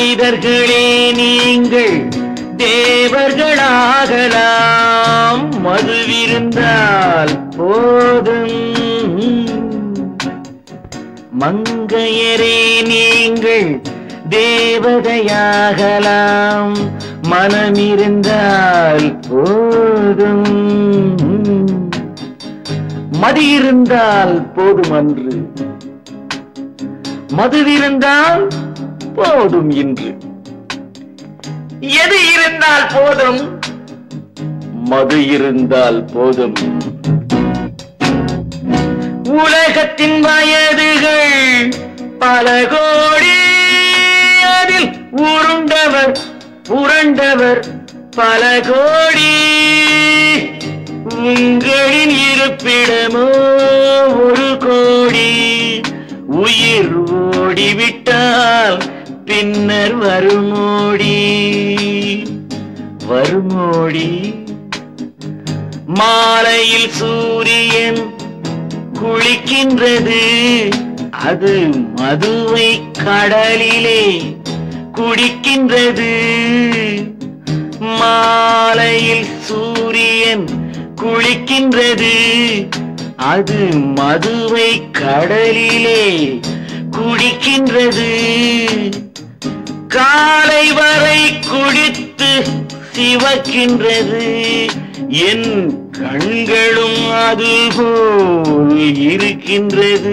மனிதர்களே நீங்கள் தேவர்களாகலாம் மதுவிருந்தால் போதும் மங்கையரே நீங்கள் தேவதையாகலாம் மனமிருந்தால் போதும் மதி இருந்தால் போதும் அன்று மதுவிருந்தால் போதும் இன்று எது இருந்தால் போதும் மது இருந்தால் போதும் உலகத்தின் வயதுகள் பல கோடி அதில் உருண்டவர் புரண்டவர் பல கோடி உங்களின் இருப்பிடமோ ஒரு கோடி உயிர் ஓடிவிட்டால் பின்னர் வருமோடி வருமோடி மாலையில் சூரியன் குளிக்கின்றது அது மதுவை கடலிலே குடிக்கின்றது மாலையில் சூரியன் குளிக்கின்றது அது மதுவை கடலிலே குடிக்கின்றது காலை வரை குடித்து சிவக்கின்றது என் கண்களும் அதுபோல் இருக்கின்றது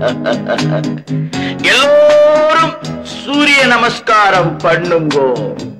எல்லோரும் சூரிய நமஸ்காரம் பண்ணுங்கோ